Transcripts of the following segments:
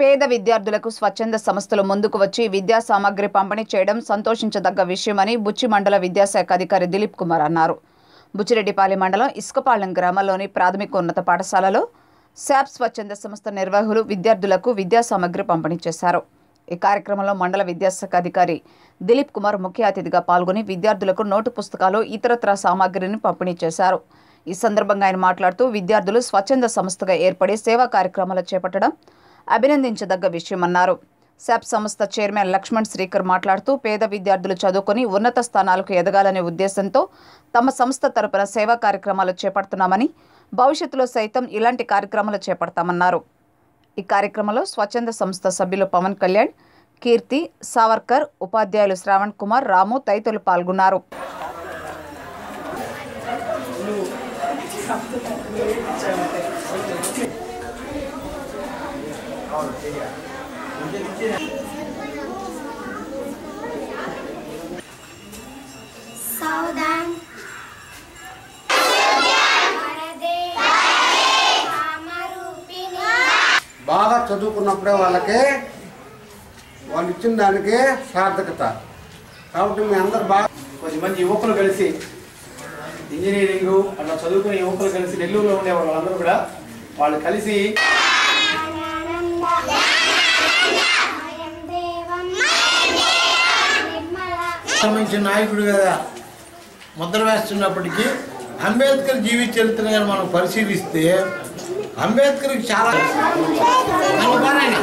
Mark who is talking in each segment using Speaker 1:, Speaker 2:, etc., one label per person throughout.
Speaker 1: పేద విద్యార్థులకు స్వచ్ఛంద సంస్థలు ముందుకు వచ్చి విద్యా సామగ్రి పంపిణీ చేయడం సంతోషించదగ్గ విషయమని బుచ్చి మండల విద్యాశాఖ అధికారి దిలీప్ కుమార్ అన్నారు బుచ్చిరెడ్డిపాలెం మండలం ఇసుకపాలెం గ్రామంలోని ప్రాథమికోన్నత పాఠశాలలో శాప్ స్వచ్ఛంద సంస్థ నిర్వాహకులు విద్యార్థులకు విద్యా సామగ్రి పంపిణీ చేశారు ఈ కార్యక్రమంలో మండల విద్యాశాఖ అధికారి దిలీప్ కుమార్ ముఖ్య అతిథిగా పాల్గొని విద్యార్థులకు నోటు పుస్తకాలు ఇతరత్ర సామాగ్రిని పంపిణీ చేశారు ఈ సందర్భంగా ఆయన మాట్లాడుతూ విద్యార్థులు స్వచ్ఛంద సంస్థగా ఏర్పడి సేవా కార్యక్రమాలు చేపట్టడం అభినందించదగ్గ విషయమన్నారు శాప్ సంస్థ చైర్మన్ లక్ష్మణ్ శ్రీకర్ మాట్లాడుతూ పేద విద్యార్థులు చదువుకొని ఉన్నత స్థానాలకు ఎదగాలనే ఉద్దేశంతో తమ సంస్థ తరపున సేవా కార్యక్రమాలు చేపడుతున్నామని భవిష్యత్తులో సైతం ఇలాంటి కార్యక్రమాలు చేపడతామన్నారు ఈ కార్యక్రమంలో స్వచ్ఛంద సంస్థ సభ్యులు పవన్ కళ్యాణ్ కీర్తి సావర్కర్ ఉపాధ్యాయులు శ్రావణ్ కుమార్ రాము తదితరులు పాల్గొన్నారు
Speaker 2: సౌదాన్ వరదే కామరూపిణి
Speaker 3: బాగా చదువుకున్నప్పుడే వాళ్ళకి వాళ్ళు ఇచ్చిన దానికి సార్థకత కాబట్టి మీ అందరు బాగా
Speaker 4: కొద్దిమంది యువకులు కలిసి ఇంజనీరింగ్ అట్లా చదువుకునే యువకులు కలిసి నెల్లూరులో ఉండే వాళ్ళందరూ కూడా వాళ్ళు కలిసి
Speaker 2: అయం దేవం నిర్మల
Speaker 5: సంబంధించిన నాయకుడు కదా ముద్ర వేస్తున్నప్పటికీ అంబేద్కర్ జీవిత చరిత్ర కానీ మనం పరిశీలిస్తే అంబేద్కర్కి చాలా నన్ను బారాయన.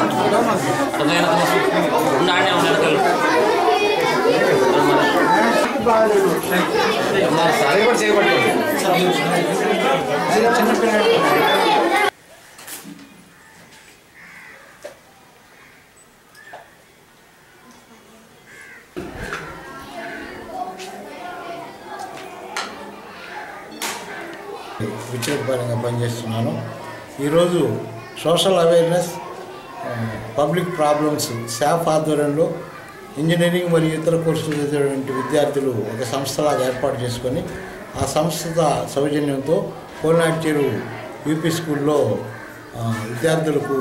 Speaker 5: విచ్చేపరంగా పనిచేస్తున్నాను ఈరోజు సోషల్ అవేర్నెస్ ఆ, పబ్లిక్ ప్రాబ్లమ్స్ శాఫ్ ఆధ్వర్యంలో ఇంజనీరింగ్ మరియు ఇతర కోర్సులు చదివేటువంటి విద్యార్థులు ఒక సంస్థలాగా ఏర్పాటు చేసుకొని ఆ సంస్థ సౌజన్యంతో కోల్నాటి చెరువు యూపీ స్కూల్లో ఆ, విద్యార్థులకు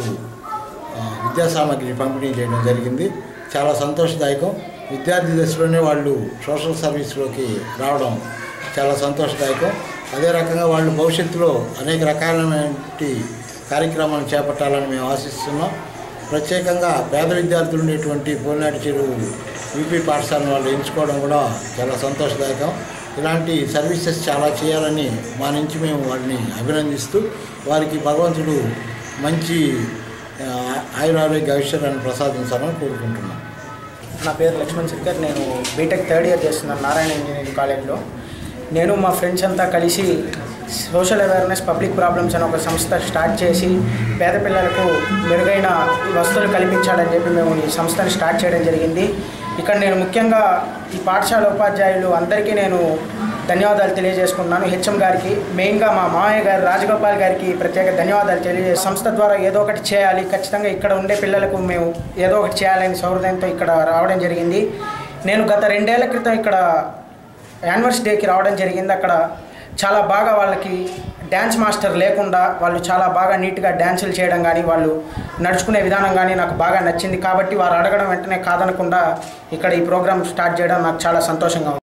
Speaker 5: ఆ, విద్యా సామాగ్రి పంపిణీ చేయడం జరిగింది చాలా సంతోషదాయకం విద్యార్థి దశలోనే వాళ్ళు సోషల్ సర్వీస్లోకి రావడం చాలా సంతోషదాయకం అదే రకంగా వాళ్ళు భవిష్యత్తులో అనేక రకాలైనటువంటి కార్యక్రమాలు చేపట్టాలని మేము ఆశిస్తున్నాం ప్రత్యేకంగా పేద విద్యార్థులు ఉండేటువంటి పోలినాటి చెరువు యూపీ పాఠశాలను వాళ్ళు ఎంచుకోవడం కూడా చాలా సంతోషదాయకం ఇలాంటి సర్వీసెస్ చాలా చేయాలని మా నుంచి మేము వారిని అభినందిస్తూ వారికి భగవంతుడు మంచి ఆ, ఆయురారోగ్య ఐశ్వర్యాన్ని ప్రసాదించాలని కోరుకుంటున్నాం
Speaker 4: నా పేరు లక్ష్మణ్ శంకర్ నేను బీటెక్ థర్డ్ ఇయర్ చేస్తున్నాను నారాయణ ఇంజనీరింగ్ కాలేజ్లో నేను మా ఫ్రెండ్స్ అంతా కలిసి సోషల్ అవేర్నెస్ పబ్లిక్ ప్రాబ్లమ్స్ అని ఒక సంస్థ స్టార్ట్ చేసి పేద పిల్లలకు మెరుగైన వస్తువులు కల్పించాలని చెప్పి మేము ఈ సంస్థను స్టార్ట్ చేయడం జరిగింది ఇక్కడ నేను ముఖ్యంగా ఈ పాఠశాల ఉపాధ్యాయులు అందరికీ నేను ధన్యవాదాలు తెలియజేసుకున్నాను హెచ్ఎం గారికి మెయిన్గా మా మామయ్య గారు రాజగోపాల్ గారికి ప్రత్యేక ధన్యవాదాలు తెలియజే సంస్థ ద్వారా ఏదో ఒకటి చేయాలి ఖచ్చితంగా ఇక్కడ ఉండే పిల్లలకు మేము ఏదో ఒకటి చేయాలని సౌహృదయంతో ఇక్కడ రావడం జరిగింది నేను గత రెండేళ్ల క్రితం ఇక్కడ యానివర్సరీ డేకి రావడం జరిగింది అక్కడ చాలా బాగా వాళ్ళకి డ్యాన్స్ మాస్టర్ లేకుండా వాళ్ళు చాలా బాగా నీట్గా డ్యాన్సులు చేయడం కానీ వాళ్ళు నడుచుకునే విధానం కానీ నాకు బాగా నచ్చింది కాబట్టి వారు అడగడం వెంటనే కాదనకుండా ఇక్కడ ఈ ప్రోగ్రామ్ స్టార్ట్ చేయడం నాకు చాలా సంతోషంగా ఉంది